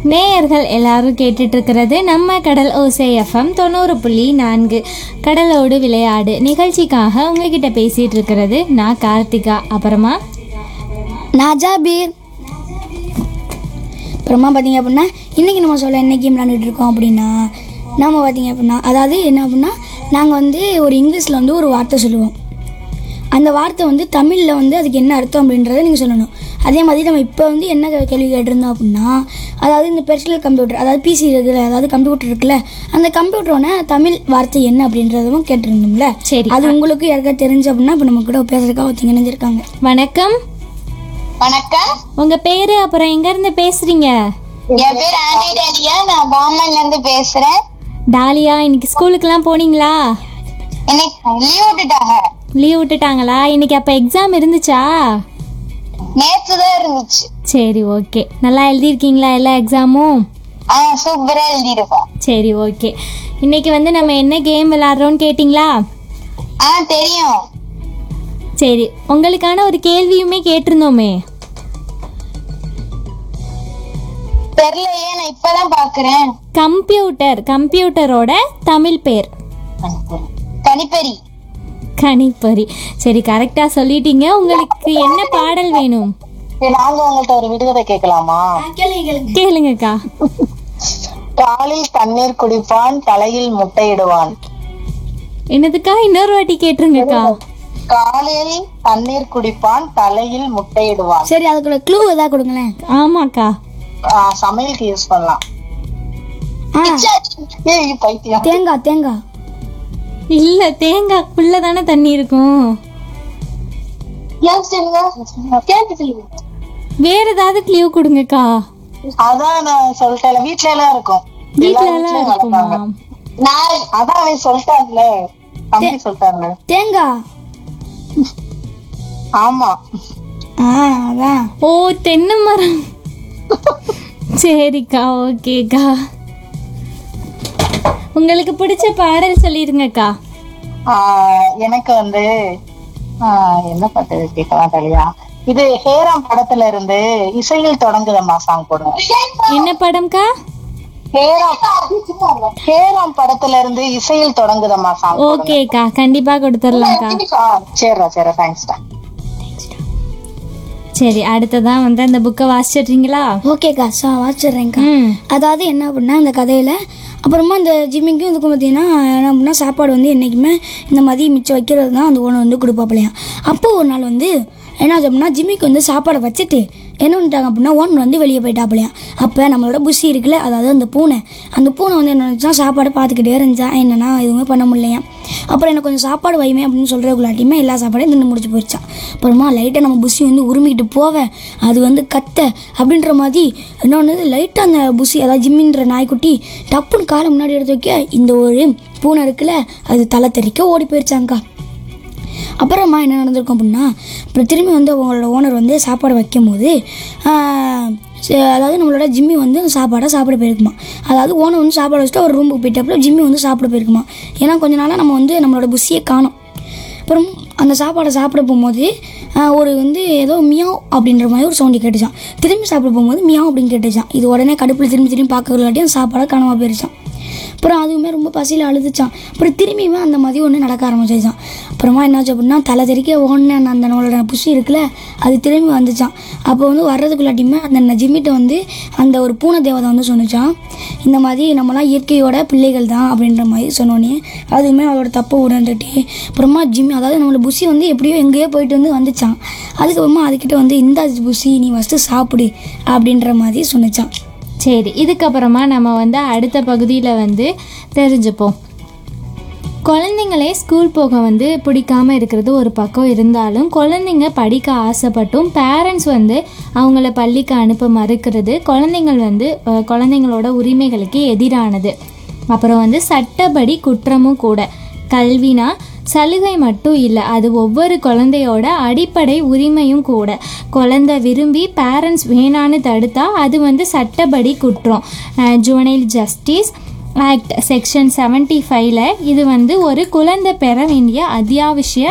நேயர்கள் எல்லாரும் கேட்டுட்டு இருக்கிறது நம்ம கடல் ஓசை எஃப்எம் தொண்ணூறு புள்ளி நான்கு கடலோடு விளையாடு நிகழ்ச்சிக்காக உங்ககிட்ட பேசிட்டு இருக்கிறது நான் கார்த்திகா அப்புறமா நான் ஜாபீர் அப்புறமா பார்த்தீங்க அப்படின்னா இன்றைக்கி நம்ம சொல்ல என்ன கேம் விளாண்டுட்டு இருக்கோம் அப்படின்னா நம்ம பார்த்தீங்க அப்படின்னா அதாவது என்ன அப்படின்னா நாங்கள் வந்து ஒரு இங்கிலீஷில் வந்து ஒரு வார்த்தை சொல்லுவோம் அந்த வார்த்தை வந்து தமிழில் வந்து அதுக்கு என்ன அர்த்தம் அப்படின்றத நீங்கள் சொல்லணும் அதே மாதிரி நம்ம இப்போ வந்து என்ன கே- கேள்வி கேட்டிருந்தோம் அப்படின்னா அதாவது இந்த பெர்சனல் கம்ப்யூட்டர் அதாவது பிசி இருக்குல்ல அதாவது கம்ப்யூட்டர் இருக்குல்ல அந்த கம்ப்யூட்டரோட தமிழ் வார்த்தை என்ன அப்படின்றதும் கேட்டிருந்தோம்ல சரி. அது உங்களுக்கு யாருக்கா தெரிஞ்சு அப்படின்னா இப்போ நம்ம கூட பேசுறதுக்காக ஒருத்தங்க இணைஞ்சிருக்காங்க வணக்கம் வணக்கம் உங்க பேரு அப்புறம் எங்க இருந்து பேசுறீங்க என் பேர் ஆனி டேலியா நான் பாம்பன்ல இருந்து பேசுறேன் டாலியா இன்னைக்கு ஸ்கூலுக்குலாம் போனீங்களா எனக்கு லீவ் விட்டுட்டாங்க லீவ் விட்டுட்டாங்களா இன்னைக்கு அப்ப எக்ஸாம் இருந்துச்சா நேத்து தான் இருந்துச்சு சரி ஓகே நல்லா எழுதியிருக்கீங்களா எல்லா எக்ஸாமும் ஆ சூப்பரா எழுதிருக்கோம் சரி ஓகே இன்னைக்கு வந்து நம்ம என்ன கேம் விளாட்றோம்னு கேட்டிங்களா ஆ தெரியும் சரி உங்களுக்கான ஒரு கேள்வியுமே கேட்டிருந்தோமே தெரியலையே நான் இப்பதான் பாக்குறேன் கம்ப்யூட்டர் கம்ப்யூட்டரோட தமிழ் பேர் கணிப்பெரி கணிப்பொறி சரி கரெக்டாக சொல்லிட்டீங்க உங்களுக்கு என்ன பாடல் வேணும் நாங்க உங்கள்ட்ட ஒரு விடுகதை கேட்கலாமா கேளுங்கக்கா காலில் தண்ணீர் குடிப்பான் தலையில் முட்டையிடுவான் என்னதுக்கா இன்னொரு வாட்டி கேட்டுருங்கக்கா காலில் தண்ணீர் குடிப்பான் தலையில் முட்டையிடுவான் சரி அதுக்குள்ள க்ளூ எதாவது கொடுங்களேன் ஆமாக்கா ஆ, சமையலுக்கு யூஸ் பண்ணலாம் ஆ ஏய் பைத்தியம் தேங்காய் தேங்காய் இல்லை தேங்காய்க்குள்ள தானே தண்ணி இருக்கும் வேற ஏதாவது க்ளூ கொடுங்கக்கா அதான் நான் சொல்லிட்டேன் வீட்ல எல்லாம் இருக்கும் எல்லா வீட்ல எல்லாம் வீட்லயும் இருக்குமா வளர்ப்பாங்க. நான் அதான் அவன் சொல்லிட்டான்ல தம்பி சொல்லிட்டான்ல தேங்காய் ஆமா ஆ அதான் ஓ தென்னை மரம் சரிக்கா ஓகேக்கா உங்களுக்கு பிடிச்ச பாடல் சொல்லிருங்கக்கா ஆ, எனக்கு வந்து ஆ, என்ன பாட்டு கேட்கலாம் தலையா இது ஹேராம் படத்துல இருந்து இசையில் தொடங்குதம்மா சாங் போடுவேன் என்ன படம்க்கா ஹேராம் ஹேராம் படத்துல இருந்து இசையில் தொடங்குதம்மா சாங் ஓகேக்கா கண்டிப்பா கொடுத்துடலாம்க்கா சரிடா சரிடா தேங்க்ஸ்டா சரி அடுத்ததான் வந்து அந்த புக்கை வாசிச்சிடுறீங்களா ஓகேக்கா சா வாச்சிடுறேங்க்கா ம் அதாவது என்ன அப்படின்னா இந்த கதையில் அப்புறமா இந்த ஜிம்மிக்கும் இதுக்கும் பார்த்தீங்கன்னா என்ன அப்படின்னா சாப்பாடு வந்து என்றைக்குமே இந்த மாதிரி மிச்சம் வைக்கிறது தான் அந்த ஓனர் வந்து கொடுப்பாப்பிலையாம் அப்போ ஒரு நாள் வந்து என்ன ஆச்சு அப்படின்னா ஜிம்மிக்கு வந்து சாப்பாடை வச்சுட்டு என்ன பண்ணிட்டாங்க அப்படின்னா ஓனர் வந்து வெளியே போயிட்டாப்பிலையாம் அப்போ நம்மளோட புஷி இருக்குல்ல அதாவது அந்த பூனை அந்த பூனை வந்து என்ன நினச்சா சாப்பாடை பார்த்துக்கிட்டே இருந்துச்சா என்னன்னா எதுவுமே பண்ண முடியலையாம் அப்புறம் எனக்கு கொஞ்சம் சாப்பாடு வைமே அப்படின்னு சொல்கிறதுக்குள்ளாட்டியுமே எல்லா சாப்பாடையும் தின்னு முடிச்சு போயிடுச்சான் அப்புறமா லைட்டாக நம்ம புஷி வந்து உருமிக்கிட்டு போவேன் அது வந்து கத்த அப்படின்ற மாதிரி இன்னொன்று லைட்டாக அந்த புஷி அதாவது ஜிம்மின்ற நாய்க்குட்டி டப்புன்னு காலை முன்னாடி எடுத்து வைக்க இந்த ஒரு பூனை இருக்குல்ல அது தலை தெறிக்க ஓடி போயிடுச்சாங்க்கா அப்புறமா என்ன நடந்திருக்கும் அப்படின்னா அப்புறம் திரும்பி வந்து அவங்களோட ஓனர் வந்து சாப்பாடு வைக்கும் போது ஆஹ், ச- அதாவது நம்மளோட ஜிம்மி வந்து அந்த சாப்பாடை சாப்பிட போயிருக்குமா அதாவது ஓனர் வந்து சாப்பாடு வச்சுட்டு ஒரு ரூமுக்கு போயிட்டப்பல ஜிம்மி வந்து சாப்பிட போயிருக்குமா ஏன்னா கொஞ்ச நாளாக நம்ம வந்து நம்மளோட புஷியை காணோம் அப்புறம் அந்த சாப்பாடை சாப்பிட போகும்போது ஆஹ், ஒரு வந்து ஏதோ மியாவ் அப்படின்ற மாதிரி ஒரு சவுண்டு கேட்டுச்சான் திரும்பி சாப்பிட போகும்போது மியாவ் அப்படின்னு கேட்டுச்சான் இது உடனே கடுப்பில் திரும்பி திரும்பி பார்க்கறதுலாட்டி அந்த சாப்பாடை காணாமல் போயிருச்சான் அப்புறம் அதுவுமே ரொம்ப பசியில் அழுதுச்சான் அப்புறம் திரும்பியுமே அந்த மாதிரி ஒன்று நடக்க ஆரம்பிச்சிச்சான் அப்புறமா என்னாச்சு அப்படின்னா தலை தெறிக்க ஓடின அந்த நம்மளோட புஷி இருக்குல்ல அது திரும்பி வந்துச்சான் அப்போ வந்து வர்றதுக்குள்ளாட்டியுமே அந்த ஜிம்மிட்ட வந்து அந்த ஒரு பூனை தேவதை வந்து சொன்னிச்சான் இந்த மாதிரி நம்மலாம் இயற்கையோட பிள்ளைகள் தான் அப்படின்ற மாதிரி சொன்னோன்னே அதுவுமே அவளோட தப்பை உணர்ந்துட்டு அப்புறமா ஜிம்மி அதாவது நம்மளோட புஷி வந்து எப்படியோ எங்கேயோ போயிட்டு வந்து வந்துச்சான் அதுக்கப்புறமா அதுக்கிட்ட வந்து இந்த புஷி நீ ஃபஸ்ட்டு சாப்பிடு அப்படின்ற மாதிரி சொன்னிச்சான் சரி இதுக்கப்புறமா நம்ம வந்து அடுத்த பகுதியில் வந்து தெரிஞ்சுப்போம் குழந்தைங்களே ஸ்கூல் போக வந்து பிடிக்காம இருக்கிறது ஒரு பக்கம் இருந்தாலும் குழந்தைங்க படிக்க ஆசைப்பட்டும் பேரண்ட்ஸ் வந்து அவங்கள பள்ளிக்கு அனுப்ப மறுக்கிறது குழந்தைங்கள் வந்து அஹ், குழந்தைங்களோட உரிமைகளுக்கு எதிரானது அப்புறம் வந்து சட்டப்படி குற்றமும் கூட கல்வினா சலுகை மட்டும் இல்லை அது ஒவ்வொரு குழந்தையோட அடிப்படை உரிமையும் கூட குழந்தை விரும்பி பேரண்ட்ஸ் வேணான்னு தடுத்தா அது வந்து சட்டப்படி குற்றம் juvenile justice act section seventy ஃபைவ்ல இது வந்து ஒரு குழந்தை பெற வேண்டிய அத்தியாவசிய